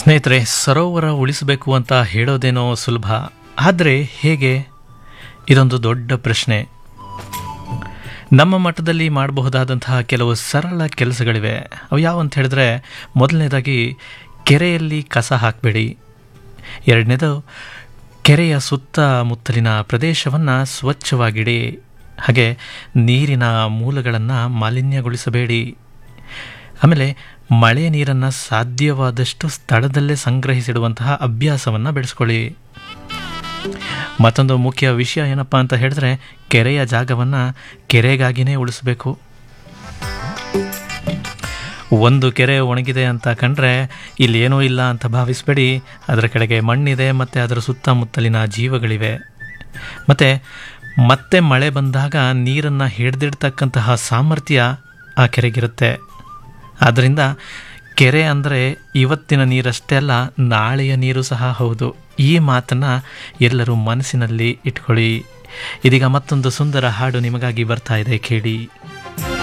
ಸ್ನೇಹಿತರೆ ಸರೋವರ ಉಳಿಸಬೇಕು ಅಂತ ಹೇಳೋದೇನೋ ಸುಲಭ ಆದರೆ ಹೇಗೆ ಇದೊಂದು ದೊಡ್ಡ ಪ್ರಶ್ನೆ ನಮ್ಮ ಮಟ್ಟದಲ್ಲಿ ಮಾಡಬಹುದಾದಂತಹ ಕೆಲವು ಸರಳ ಕೆಲಸಗಳಿವೆ ಅವು ಯಾವಂತ ಹೇಳಿದ್ರೆ ಮೊದಲನೇದಾಗಿ ಕೆರೆಯಲ್ಲಿ ಕಸ ಹಾಕಬೇಡಿ ಎರಡನೇದು ಕೆರೆಯ ಸುತ್ತಮುತ್ತಲಿನ ಪ್ರದೇಶವನ್ನು ಸ್ವಚ್ಛವಾಗಿಡಿ ಹಾಗೆ ನೀರಿನ ಮೂಲಗಳನ್ನು ಮಾಲಿನ್ಯಗೊಳಿಸಬೇಡಿ ಆಮೇಲೆ ಮಳೆ ನೀರನ್ನು ಸಾಧ್ಯವಾದಷ್ಟು ಸ್ಥಳದಲ್ಲೇ ಸಂಗ್ರಹಿಸಿಡುವಂತಹ ಅಭ್ಯಾಸವನ್ನು ಬೆಳೆಸ್ಕೊಳ್ಳಿ ಮತ್ತೊಂದು ಮುಖ್ಯ ವಿಷಯ ಏನಪ್ಪ ಅಂತ ಹೇಳಿದ್ರೆ ಕೆರೆಯ ಜಾಗವನ್ನು ಕೆರೆಗಾಗಿನೇ ಉಳಿಸಬೇಕು ಒಂದು ಕೆರೆ ಒಣಗಿದೆ ಅಂತ ಕಂಡ್ರೆ ಇಲ್ಲಿ ಏನೂ ಇಲ್ಲ ಅಂತ ಭಾವಿಸಬೇಡಿ ಅದರ ಕೆಳಗೆ ಮಣ್ಣಿದೆ ಮತ್ತು ಅದರ ಸುತ್ತಮುತ್ತಲಿನ ಜೀವಗಳಿವೆ ಮತ್ತು ಮತ್ತೆ ಮಳೆ ಬಂದಾಗ ನೀರನ್ನು ಹಿಡಿದಿಡ್ತಕ್ಕಂತಹ ಸಾಮರ್ಥ್ಯ ಆ ಕೆರೆಗಿರುತ್ತೆ ಆದ್ದರಿಂದ ಕೆರೆ ಅಂದರೆ ಇವತ್ತಿನ ನೀರಷ್ಟೇ ಅಲ್ಲ ನಾಳೆಯ ನೀರು ಸಹ ಹೌದು ಈ ಮಾತನ್ನು ಎಲ್ಲರೂ ಮನಸ್ಸಿನಲ್ಲಿ ಇಟ್ಕೊಳ್ಳಿ ಇದೀಗ ಮತ್ತೊಂದು ಸುಂದರ ಹಾಡು ನಿಮಗಾಗಿ ಬರ್ತಾ ಇದೆ ಕೇಳಿ